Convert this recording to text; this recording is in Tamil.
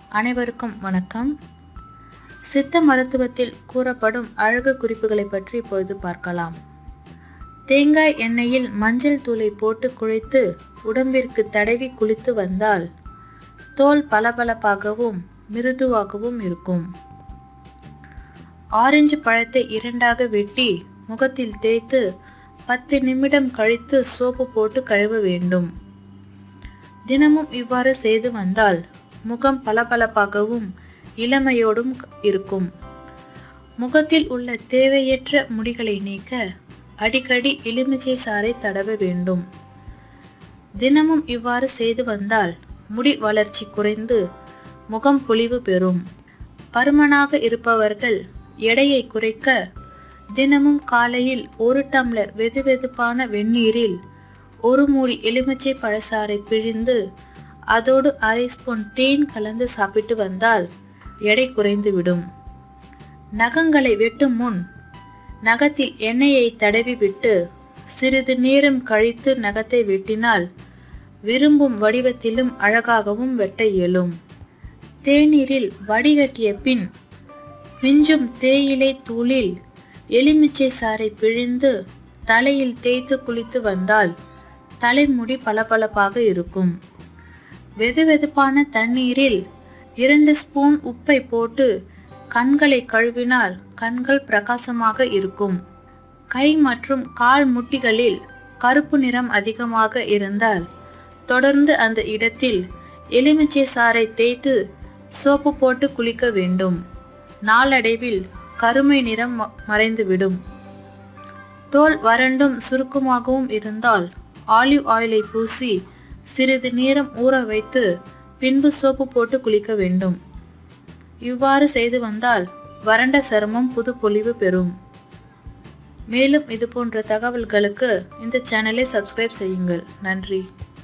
அனைவருக்கும் வணக்கம் சித்த மருத்துவத்தில் கூறப்படும் அழகு குறிப்புகளை பற்றி இப்பொழுது பார்க்கலாம் தேங்காய் எண்ணெயில் மஞ்சள் தூளை போட்டு குழைத்து உடம்பிற்கு தடவி குளித்து வந்தால் தோல் பளபளப்பாகவும் மிருதுவாகவும் இருக்கும் ஆரஞ்சு பழத்தை இரண்டாக வெட்டி முகத்தில் தேய்த்து பத்து நிமிடம் கழித்து சோப்பு போட்டு கழுவ வேண்டும் தினமும் இவ்வாறு செய்து வந்தால் முகம் பளபளப்பாகவும் இளமையோடும் இருக்கும் முகத்தில் உள்ள தேவையற்ற முடிகளை நீக்க அடிக்கடி எலுமிச்சை சாறை தடவ வேண்டும் தினமும் இவ்வாறு செய்து வந்தால் முடி வளர்ச்சி குறைந்து முகம் பொலிவு பெறும் பருமனாக இருப்பவர்கள் எடையை குறைக்க தினமும் காலையில் ஒரு டம்ளர் வெதுவெதுப்பான வெந்நீரில் ஒரு மூடி எலுமிச்சை பழச்சாறை பிழிந்து அதோடு அரை ஸ்பூன் தேன் கலந்து சாப்பிட்டு வந்தால் எடை குறைந்துவிடும் நகங்களை வெட்டும் முன் நகத்தில் எண்ணெயை தடவி விட்டு சிறிது நேரம் கழித்து நகத்தை வெட்டினால் விரும்பும் வடிவத்திலும் அழகாகவும் வெட்ட இயலும் தேநீரில் வடிகட்டிய பின் மிஞ்சும் தேயிலை தூளில் எலுமிச்சை சாறை பிழிந்து தலையில் தேய்த்து குளித்து வந்தால் தலைமுடி பளபளப்பாக இருக்கும் வெதுவெதுப்பான தண்ணீரில் இரண்டு ஸ்பூன் உப்பை போட்டு கண்களை கழுவினால் கண்கள் பிரகாசமாக இருக்கும் கை மற்றும் கால் முட்டிகளில் கருப்பு நிறம் அதிகமாக இருந்தால் தொடர்ந்து அந்த இடத்தில் எலுமிச்சை சாறை தேய்த்து சோப்பு போட்டு குளிக்க வேண்டும் நாளடைவில் கருமை நிறம் ம- மறைந்துவிடும் தோல் வறண்டும் சுருக்கமாகவும் இருந்தால் ஆலிவ் ஆயிலை பூசி சிறிது நேரம் ஊற வைத்து பின்பு சோப்பு போட்டு குளிக்க வேண்டும் இவ்வாறு செய்து வந்தால் வறண்ட சருமம் புது பொலிவு பெறும் மேலும் இது போன்ற தகவல்களுக்கு இந்த சேனலை சப்ஸ்கிரைப் செய்யுங்கள் நன்றி